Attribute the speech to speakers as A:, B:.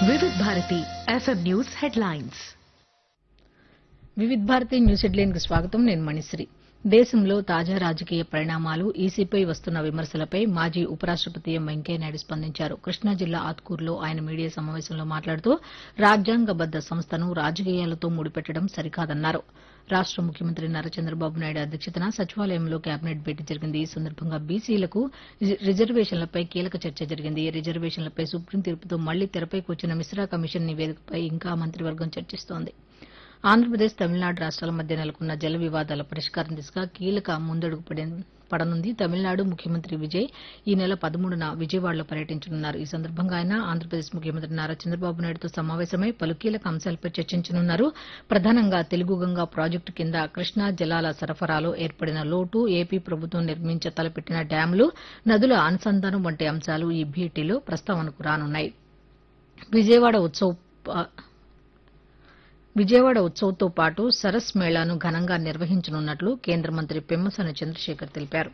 A: వివిధ Bharati FM news headlines
B: Vividh Bharati news headline కి స్వాగతం నేను మణిశ్రీ దేశంలో తాజా రాజకీయ పరిణామాలు ఈసీపై వస్తున్న విమర్శలపై మాజీ ఉపరాష్టపతి ఎం వెంకయ్యనాయుడు స్పందించారు కృష్ణా జిల్లా ఆత్కూరులో ఆయన మీడియా సమావేశంలో మాట్లాడుతూ రాజ్యాంగబద్ద సంస్థను రాజకీయాలతో ముడిపెట్టడం సరికాదన్నారు రాష్ట ముఖ్యమంత్రి నారా చంద్రబాబు నాయుడు అధ్యక్షతన సచివాలయంలో కేబినెట్ భేటీ జరిగింది ఈ సందర్భంగా బీసీలకు రిజర్వేషన్లపై కీలక చర్చ జరిగింది రిజర్వేషన్లపై సుప్రీం తీర్పుతో మళ్లీ తెరపైకి వచ్చిన మిశ్రా కమిషన్ నివేదికపై ఇంకా మంత్రివర్గం చర్చిస్తోంది ఆంధ్రప్రదేశ్ తమిళనాడు రాష్ట్రాల మధ్య నెలకొన్న జల వివాదాల పరిష్కారం దిశగా కీలక ముందడుగు పడి- పడనుంది తమిళనాడు ముఖ్యమంత్రి విజయ్ ఈ నెల పదమూడున విజయవాడలో పర్యటించనున్నారు ఈ సందర్భంగా ఆయన ఆంధ్రప్రదేశ్ ముఖ్యమంత్రి నారా చంద్రబాబు నాయుడుతో సమావేశమై పలు కీలక అంశాలపై చర్చించనున్నారు ప్రధానంగా తెలుగు గంగా ప్రాజెక్టు కింద కృష్ణా జలాల సరఫరాలో ఏర్పడిన లోటు ఏపీ ప్రభుత్వం నిర్మించ తలపెట్టిన డ్యాంలు నదుల అనుసంధానం వంటి అంశాలు ఈ భేటీలో ప్రస్తావనకు రానున్నాయి విజయవాడ ఉత్సవ్ ప- విజయవాడ ఉత్సవ్తో పాటు సరస్ మేళాను ఘనంగా నిర్వహించనున్నట్లు కేంద్ర మంత్రి పెమ్మసాని చంద్రశేఖర్ తెలిపారు